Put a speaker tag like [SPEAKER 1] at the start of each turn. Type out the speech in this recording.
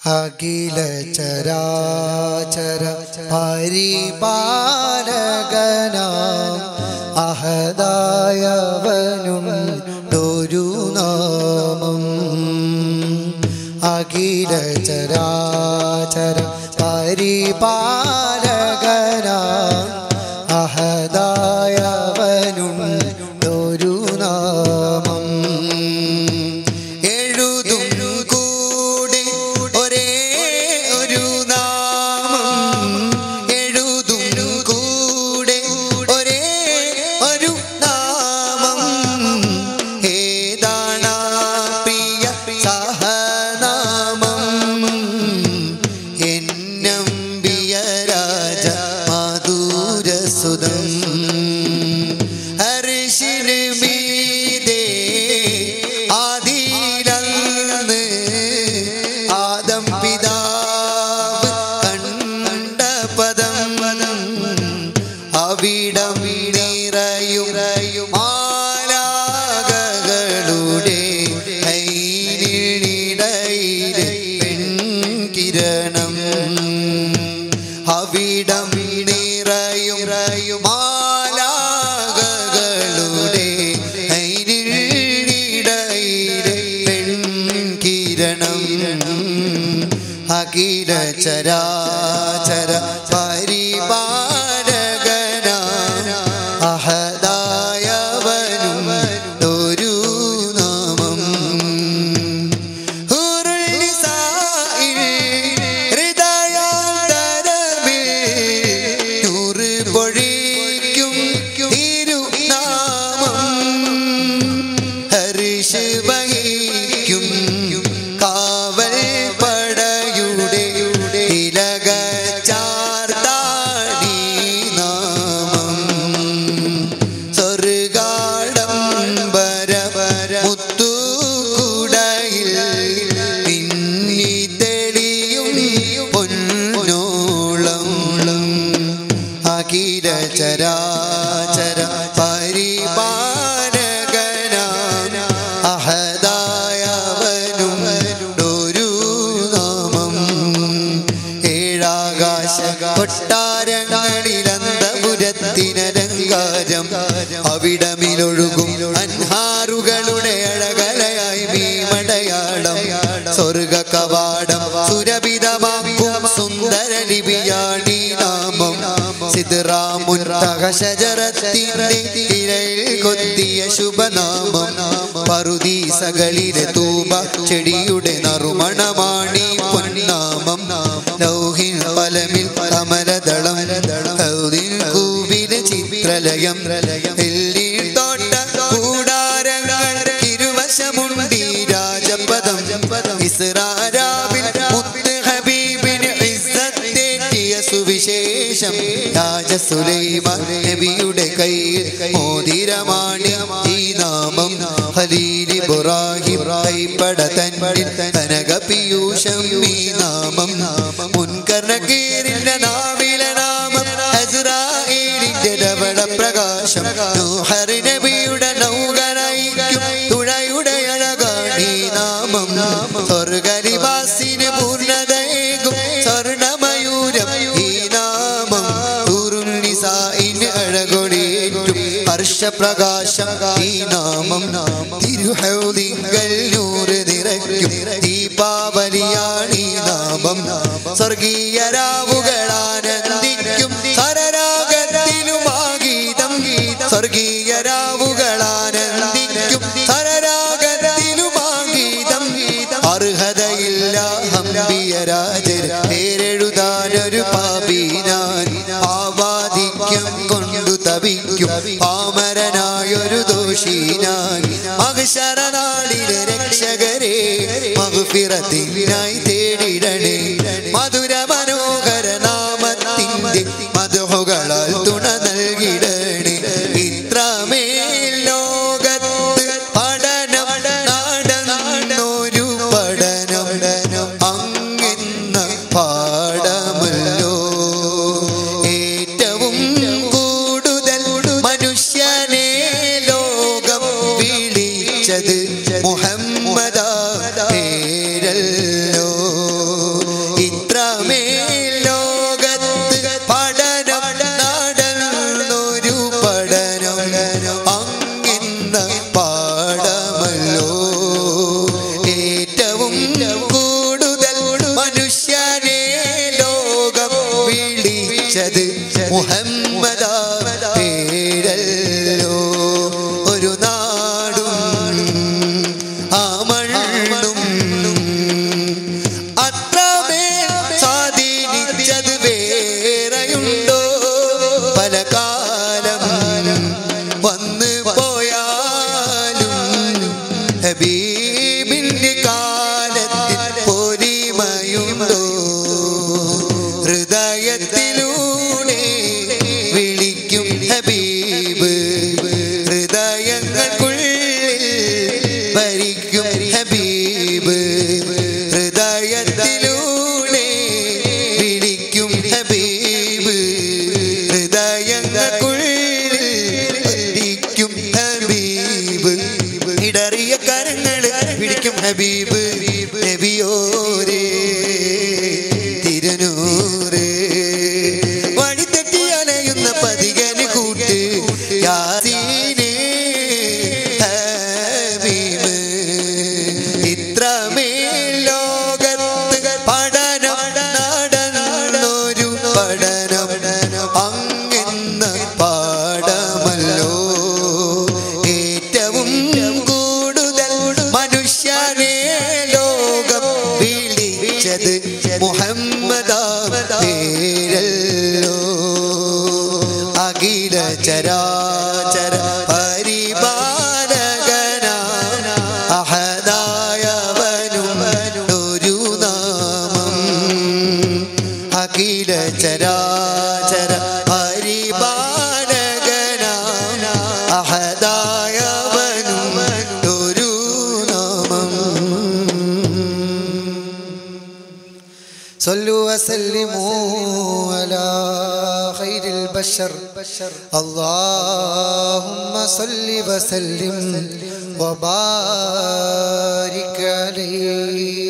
[SPEAKER 1] അഖില ചരാചര പരിപാലകനാം അഹദായവനുണ്ടൊരു നാമം അഖില ചരാചര പരിപാലകനാം അഹദായവനുണ്ടൊരു നാമം എഴുതും കൂടെ ഒരേ ഒരു നാമം എഴുതും കൂടെ ഒരേ ഒരു നാമം ഏതാണ് പ്രിയ സഹനാമം എന്നമ്പിയ രാജ മധുരസുതം അർശിന് മീതേ ആദിയിലന്ന് ആദം പിതാവ് കണ്ട പദം അവിടം നിറയും ആലാകകളുടെ കൈനിടയിലെ പെൺകിരണം അവിടം നിറയും മാലാകകളുടെ കൈനിടയിലെ പെൺകിരണം അഖില ചരാചര പരിപാലകന അഹദായവനും ഒരു നാമം ഹുറുൽനിസാഇൽ ഹൃദയാന്തരമിൽ നൂറ് പൊഴിക്കും തിരുനാമം ഹർഷ് വഹിക്കും കാവൽ പടയുടെ തിലക ചാർത്താടി നാമം സ്വർഗാഡംബര മുത്തുകുടയിൽ പിന്നി തെളിയും പൊന്നോളം അഖില ചരാചര പരിപാലകന അഹദായവനും ഒരു നാമം ഏഴാകാശ കൊട്ടാരങ്ങളിലന്തപുരത്തിനലങ്കാരം അവിടമിലൊഴുകും അൻഹാറുകളുടെ അഴകലയായി മീമടയാളം സ്വർഗ കവാടം സുരഭിതമാക്കും സുന്ദര ലിപിയാണി നാമം സിദ്റാമുൻതകശജറത്തിന്റെ തിരയിൽ കൊത്തിയ ശുഭനാമം പറുദീസകളിലെ തൂബ ചെടിയുടെ നറുമണമാണി പൊന്നാമം ലൗഹിൻ ഫലമിൽ കമലദളം ഹൗദിൻ കൂവിലെ ചിത്രലയം എല്ലിൽ തോട്ട കൂടാരങ്ങൾ ഇരുവശമുണ്ടി രാജപദം ഇസ്രാരാവിൽ മുത്ത് ഹബീബിന് ഇസ്സത്തേറ്റിയ സുവിശേഷം രാജ സുലൈമാൻ നബിയുടെ കയ്യിൽ മോതിരമാണി ഈ നാമം ഖലീൽ ഇബ്രാഹിം കൈപ്പട തന്നിൽ കനക പീയൂഷം ഈ നാമം മുൻകർണകീറിന്റെ നാവിലെ നാമം അസ്രായേലിന്റെ ലവള പ്രകാശം നൂഹർ നബിയുടെ നൗകനയിക്കും തുഴയുടെ അഴകാണി നാമം സ്വർഗരിവാസിന് പൂർണ്ണതയേകും സ്വർണമയൂരം ഈ നാമം ൂറുനിസായിന് അഴകൊടിയേറ്റും ഹർഷപ്രകാശം ഈ നാമം തിരുഹൗദിങ്കൽ നൂറ് നിറയ്ക്കും ദീപാവലിയാണ് ഈ നാമം സ്വർഗീയ രാവുകളാനന്ദിക്കും സരരാഗത്തിലുമാഗീതം സ്വർഗീയ രാവുകളാനന്ദിക്കും സരരാഗത്തിലുമാഗീതം അർഹതയില്ല ഹംബിയ രാജർ പേരെഴുതാനൊരു പാപീനാൻ ആവാദിക്യം കൊണ്ടു തപിക്കും പാമരനായൊരു ദോഷീനാൻ മഹശരനാളിലെ രക്ഷകരെ മഹുഫിറത്തിനായി തേടിടണേ മധുര മനോഹര നാമത്തിൻ്റെ മധുഹുകളാൽ തുണ നൽകിടണേ ഇത്രമേൽ ലോകത്ത് പഠനം നടന്നൊരു പഠനം അങ്ങെന്ന പാഠമല്ലോ ഏറ്റവും കൂടുതൽ മനുഷ്യനെ ലോകം വിളിച്ചത് മുഹമ്മദ പേരല്ലോ ഹബീബ് നബിയോരേ തിരുനൂറ് വഴി തെറ്റി അലയുന്ന പതികന് കൂട്ട് യാസീനേ ഹബീബ് ഇത്രമേൽ ലോകത്ത് പഠനം നടന്നൊരു പഠനം അങ്ങെന്ന പാഠമല്ലോ ഏറ്റവും കൂടുതൽ മനുഷ്യനെ ലോകം വിളിച്ചത് മുഹമ്മദാരല്ലോ അഖില ചരാചര പരിപാലകനാ അഹദായവനും ഒരു നാമം അഖില ചരാചര പരിപാലകനാ അഹദായവനും ഒരു നാമം
[SPEAKER 2] صلوا وسلموا على خير البشر اللهم صل وسلم وبارك عليه